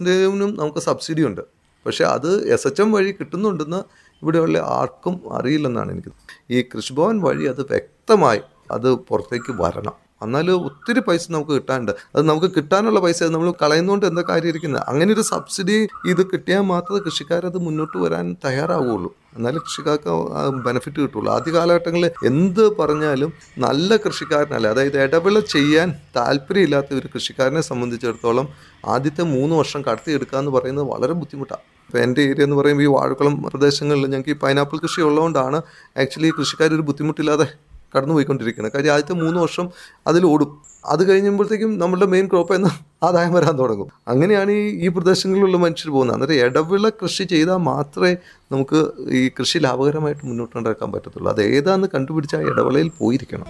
പെർസെൻറ്റേജിനും നമുക്ക് സബ്സിഡി ഉണ്ട് പക്ഷേ അത് എസ് എച്ച് എം വഴി കിട്ടുന്നുണ്ടെന്ന് ഇവിടെയുള്ള ആർക്കും അറിയില്ലെന്നാണ് എനിക്ക് ഈ കൃഷിഭവൻ വഴി അത് വ്യക്തമായി അത് പുറത്തേക്ക് വരണം എന്നാൽ ഒത്തിരി പൈസ നമുക്ക് കിട്ടാനുണ്ട് അത് നമുക്ക് കിട്ടാനുള്ള പൈസ നമ്മൾ കളയുന്നതുകൊണ്ട് എന്താ കാര്യം ഇരിക്കുന്നത് അങ്ങനെ ഒരു സബ്സിഡി ഇത് കിട്ടിയാൽ മാത്രമേ കൃഷിക്കാരത് മുന്നോട്ട് വരാൻ തയ്യാറാവുകയുള്ളൂ എന്നാലും കൃഷിക്കാർക്ക് ബെനിഫിറ്റ് കിട്ടുള്ളൂ ആദ്യ കാലഘട്ടങ്ങളിൽ എന്ത് പറഞ്ഞാലും നല്ല കൃഷിക്കാരനല്ല അതായത് ഇടവിള ചെയ്യാൻ താല്പര്യമില്ലാത്ത ഒരു കൃഷിക്കാരനെ സംബന്ധിച്ചിടത്തോളം ആദ്യത്തെ മൂന്ന് വർഷം കടത്തിയെടുക്കുക എന്ന് പറയുന്നത് വളരെ ബുദ്ധിമുട്ടാണ് ഇപ്പോൾ എൻ്റെ ഏരിയ എന്ന് പറയുമ്പോൾ ഈ വാഴക്കുളം പ്രദേശങ്ങളിൽ ഞങ്ങൾക്ക് ഈ പൈനാപ്പിൾ കൃഷി ഉള്ളതുകൊണ്ടാണ് ആക്ച്വലി കൃഷിക്കാർ ഒരു ബുദ്ധിമുട്ടില്ലാതെ കടന്നു പോയിക്കൊണ്ടിരിക്കുന്നത് കാര്യം ആദ്യത്തെ മൂന്ന് വർഷം അതിൽ ഓടും അത് കഴിയുമ്പോഴത്തേക്കും നമ്മളുടെ മെയിൻ ക്രോപ്പ് എന്ന ആദായം വരാൻ തുടങ്ങും അങ്ങനെയാണ് ഈ ഈ പ്രദേശങ്ങളിലുള്ള മനുഷ്യർ പോകുന്നത് അന്നേരം ഇടവിള കൃഷി ചെയ്താൽ മാത്രമേ നമുക്ക് ഈ കൃഷി ലാഭകരമായിട്ട് മുന്നോട്ട് കൊണ്ടുവരാൻ പറ്റത്തുള്ളൂ അത് ഏതാന്ന് കണ്ടുപിടിച്ച് ആ ഇടവിളയിൽ പോയിരിക്കണം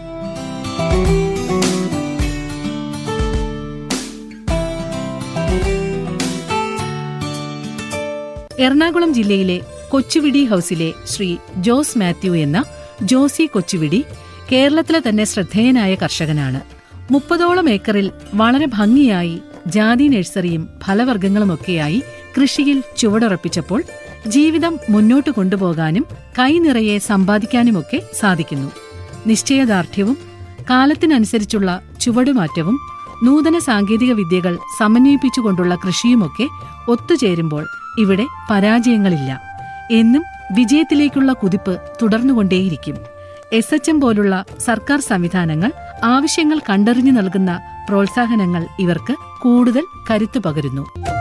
എറണാകുളം ജില്ലയിലെ കൊച്ചുവിടി ഹൌസിലെ ശ്രീ ജോസ് മാത്യു എന്ന ജോസി കൊച്ചുവിടി കേരളത്തിലെ തന്നെ ശ്രദ്ധേയനായ കർഷകനാണ് മുപ്പതോളം ഏക്കറിൽ വളരെ ഭംഗിയായി ജാതി നഴ്സറിയും ഫലവർഗ്ഗങ്ങളുമൊക്കെയായി കൃഷിയിൽ ചുവടുറപ്പിച്ചപ്പോൾ ജീവിതം മുന്നോട്ട് കൊണ്ടുപോകാനും കൈനിറയെ സമ്പാദിക്കാനുമൊക്കെ സാധിക്കുന്നു നിശ്ചയദാർഢ്യവും കാലത്തിനനുസരിച്ചുള്ള ചുവടുമാറ്റവും നൂതന സാങ്കേതിക വിദ്യകൾ സമന്വയിപ്പിച്ചുകൊണ്ടുള്ള കൃഷിയുമൊക്കെ ഒത്തുചേരുമ്പോൾ ഇവിടെ പരാജയങ്ങളില്ല എന്നും വിജയത്തിലേക്കുള്ള കുതിപ്പ് തുടർന്നുകൊണ്ടേയിരിക്കും എസ് എച്ച് എം പോലുള്ള സർക്കാർ സംവിധാനങ്ങൾ ആവശ്യങ്ങൾ കണ്ടറിഞ്ഞു നൽകുന്ന പ്രോത്സാഹനങ്ങൾ ഇവർക്ക് കൂടുതൽ കരുത്തു പകരുന്നു